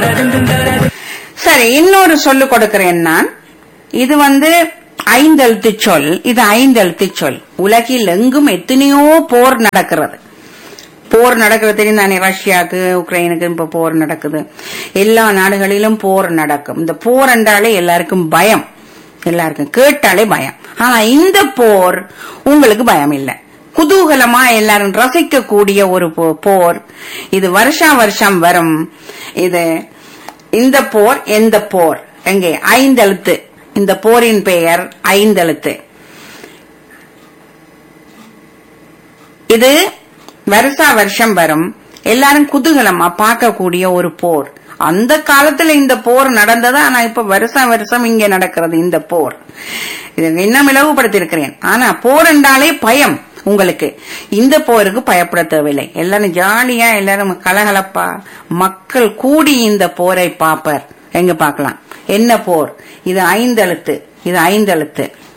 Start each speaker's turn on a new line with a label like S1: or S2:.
S1: சரி இன்னொரு சொல்லு கொடுக்கிறேன் நான் இது வந்து ஐந்தெழுத்து சொல் இது ஐந்தெழுத்து சொல் உலகில் எங்கும் எத்தனையோ போர் நடக்கிறது போர் நடக்கிறது தெரியும் தானே ரஷ்யாவுக்கு உக்ரைனுக்கு இப்ப போர் நடக்குது எல்லா நாடுகளிலும் போர் நடக்கும் இந்த போர் என்றாலே எல்லாருக்கும் பயம் எல்லாருக்கும் கேட்டாலே பயம் ஆனா இந்த போர் உங்களுக்கு பயம் இல்லை குதூகலமா எல்லாரும் ரசிக்கக்கூடிய ஒரு போ- போர் இது வருஷா வருஷம் வரும் இது இந்த போர் எந்த போர் எங்கே ஐந்தெழுத்து இந்த போரின் பெயர் ஐந்தெழுத்து இது வருஷா வருஷம் வரும் எல்லாரும் குதூகலமா பார்க்கக்கூடிய ஒரு போர் அந்த காலத்துல இந்த போர் நடந்தது ஆனா இப்ப வருஷம் வருஷம் இங்க நடக்கிறது இந்த போர் இதை இன்னும் இலவுபடுத்தியிருக்கிறேன் ஆனா போர் என்றாலே பயம் உங்களுக்கு இந்த போருக்கு பயப்பட தேவையில்லை எல்லாரும் ஜாலியா எல்லாரும் கலகலப்பா மக்கள் கூடி இந்த போரை பார்ப்பர் எங்க பார்க்கலாம் என்ன போர் இது ஐந்தெழுத்து இது ஐந்தெழுத்து